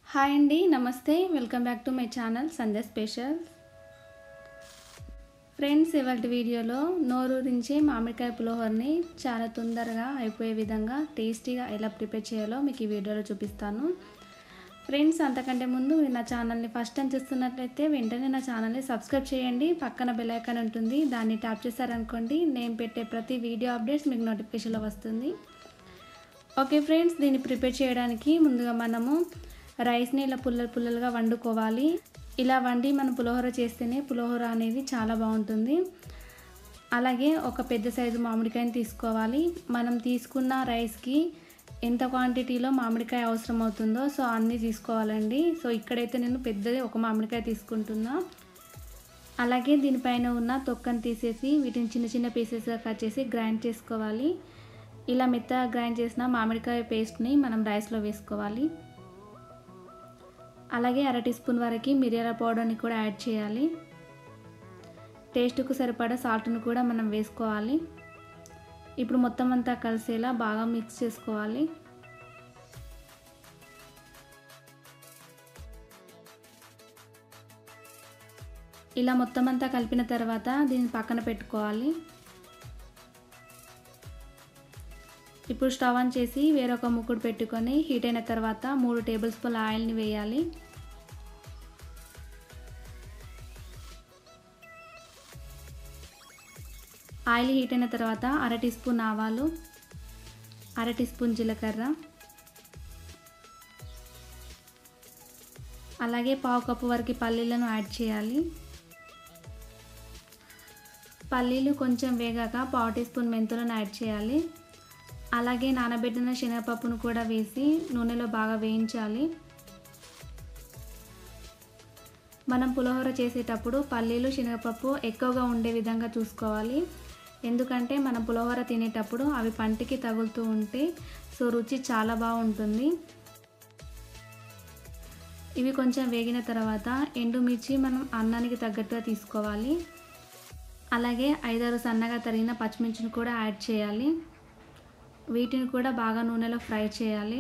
hi అండి నమస్తే welcome back to my channel Sanjay special friends ఇవాళ వీడియోలో నోరూరించి మామిడికాయ పులిహోరని చాలా తొందరగా అయిపోయే విధంగా టేస్టీగా ఎలా ప్రిపేర్ చేయాలో మీకు ఈ వీడియోలో చూపిస్తాను ఫ్రెండ్స్ అంతకంటే ముందు మీరు నా ఛానల్ని ఫస్ట్ టైం చూస్తున్నట్లయితే వెంటనే నా ఛానల్ని సబ్స్క్రైబ్ చేయండి పక్కన బెల్ ఐకాన్ ఉంటుంది దాన్ని ట్యాప్ చేశారనుకోండి నేను పెట్టే ప్రతి వీడియో అప్డేట్స్ మీకు నోటిఫికేషన్లో వస్తుంది ఓకే ఫ్రెండ్స్ దీన్ని ప్రిపేర్ చేయడానికి ముందుగా మనము రైస్ని ఇలా పుల్లలు పుల్లలుగా వండుకోవాలి ఇలా వండి మనం పులిహోర చేస్తేనే పులిహోర అనేది చాలా బాగుంటుంది అలాగే ఒక పెద్ద సైజు మామిడికాయని తీసుకోవాలి మనం తీసుకున్న రైస్కి ఎంత క్వాంటిటీలో మామిడికాయ అవసరం అవుతుందో సో అన్నీ తీసుకోవాలండి సో ఇక్కడైతే నేను పెద్దది ఒక మామిడికాయ తీసుకుంటున్నా అలాగే దీనిపైన ఉన్న తొక్కను తీసేసి వీటిని చిన్న చిన్న పీసెస్గా కట్ చేసి గ్రైండ్ చేసుకోవాలి ఇలా మెత్తగా గ్రైండ్ చేసిన మామిడికాయ పేస్ట్ని మనం రైస్లో వేసుకోవాలి అలాగే అర టీ స్పూన్ వరకు మిరియాల పౌడర్ని కూడా యాడ్ చేయాలి టేస్ట్కు సరిపడా సాల్ట్ను కూడా మనం వేసుకోవాలి ఇప్పుడు మొత్తం అంతా కలిసేలా బాగా మిక్స్ చేసుకోవాలి ఇలా మొత్తం అంతా కలిపిన తర్వాత దీన్ని పక్కన పెట్టుకోవాలి ఇప్పుడు స్టవ్ ఆన్ చేసి వేరొక ముక్కుడు పెట్టుకొని హీట్ అయిన తర్వాత మూడు టేబుల్ స్పూన్ ఆయిల్ని వేయాలి ఆయిల్ హీట్ అయిన తర్వాత అర టీ స్పూన్ ఆవాలు అర టీ స్పూన్ జీలకర్ర అలాగే పావు కప్పు వరకు పల్లీలను యాడ్ చేయాలి పల్లీలు కొంచెం వేగాక పావు టీ స్పూన్ మెంతులను యాడ్ చేయాలి అలాగే నానబెట్టిన శనగపప్పును కూడా వేసి నూనెలో బాగా వేయించాలి మనం పులిహోర చేసేటప్పుడు పల్లీలు శనగపప్పు ఎక్కువగా ఉండే విధంగా చూసుకోవాలి ఎందుకంటే మనం పులిహోర తినేటప్పుడు అవి పంటికి తగులుతూ ఉంటే సో రుచి చాలా బాగుంటుంది ఇవి కొంచెం వేగిన తర్వాత ఎండుమిర్చి మనం అన్నానికి తగ్గట్టుగా తీసుకోవాలి అలాగే ఐదారు సన్నగా తరిగిన పచ్చిమిర్చిని కూడా యాడ్ చేయాలి వీటిని కూడా బాగా నూనెలో ఫ్రై చేయాలి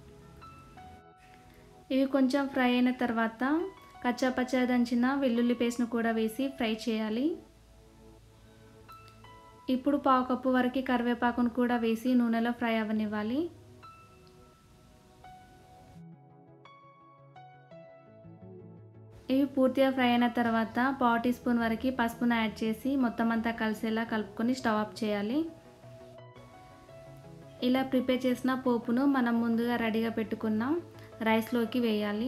ఇవి కొంచెం ఫ్రై అయిన తర్వాత కచ్చాపచ్చా దంచిన వెల్లుల్లి పేస్ట్ను కూడా వేసి ఫ్రై చేయాలి ఇప్పుడు పావు కప్పు వరకు కరివేపాకును కూడా వేసి నూనెలో ఫ్రై అవ్వనివ్వాలి ఇవి పూర్తిగా ఫ్రై అయిన తర్వాత పావు టీ స్పూన్ వరకు పసుపును యాడ్ చేసి మొత్తం అంతా కలిసేలా కలుపుకొని స్టవ్ ఆఫ్ చేయాలి ఇలా ప్రిపేర్ చేసిన పోపును మనం ముందుగా రెడీగా పెట్టుకున్న రైస్లోకి వేయాలి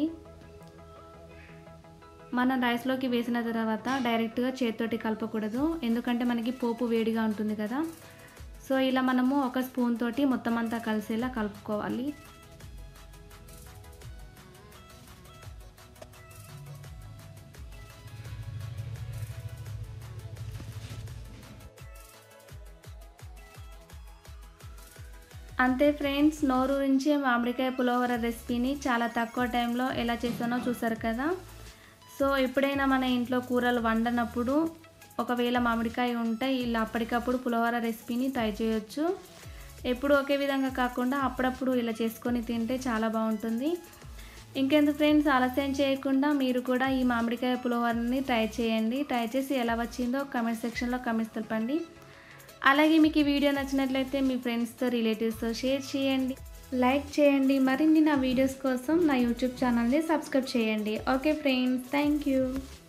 మనం రైస్లోకి వేసిన తర్వాత డైరెక్ట్గా చేతితోటి కలపకూడదు ఎందుకంటే మనకి పోపు వేడిగా ఉంటుంది కదా సో ఇలా మనము ఒక స్పూన్ తోటి మొత్తం అంతా కలిసేలా కలుపుకోవాలి అంతే ఫ్రెండ్స్ నోరూరించి మామిడికాయ పులిహోర రెసిపీని చాలా తక్కువ టైంలో ఎలా చేసానో చూసారు కదా సో ఎప్పుడైనా మన ఇంట్లో కూరలు వండనప్పుడు ఒకవేళ మామిడికాయ ఉంటే ఇలా అప్పటికప్పుడు పులిహోర రెసిపీని ట్రై చేయొచ్చు ఎప్పుడు ఒకే విధంగా కాకుండా అప్పుడప్పుడు ఇలా చేసుకొని తింటే చాలా బాగుంటుంది ఇంకెందుకు ఫ్రెండ్స్ ఆలస్యం చేయకుండా మీరు కూడా ఈ మామిడికాయ పులిహోరని ట్రై చేయండి ట్రై చేసి ఎలా వచ్చిందో కమెంట్ సెక్షన్లో కమెంట్స్ తెలపండి అలాగే మీకు ఈ వీడియో నచ్చినట్లయితే మీ ఫ్రెండ్స్తో రిలేటివ్స్తో షేర్ చేయండి లైక్ చేయండి మరిన్ని నా వీడియోస్ కోసం నా యూట్యూబ్ ఛానల్ని సబ్స్క్రైబ్ చేయండి ఓకే ఫ్రెండ్స్ థ్యాంక్ యూ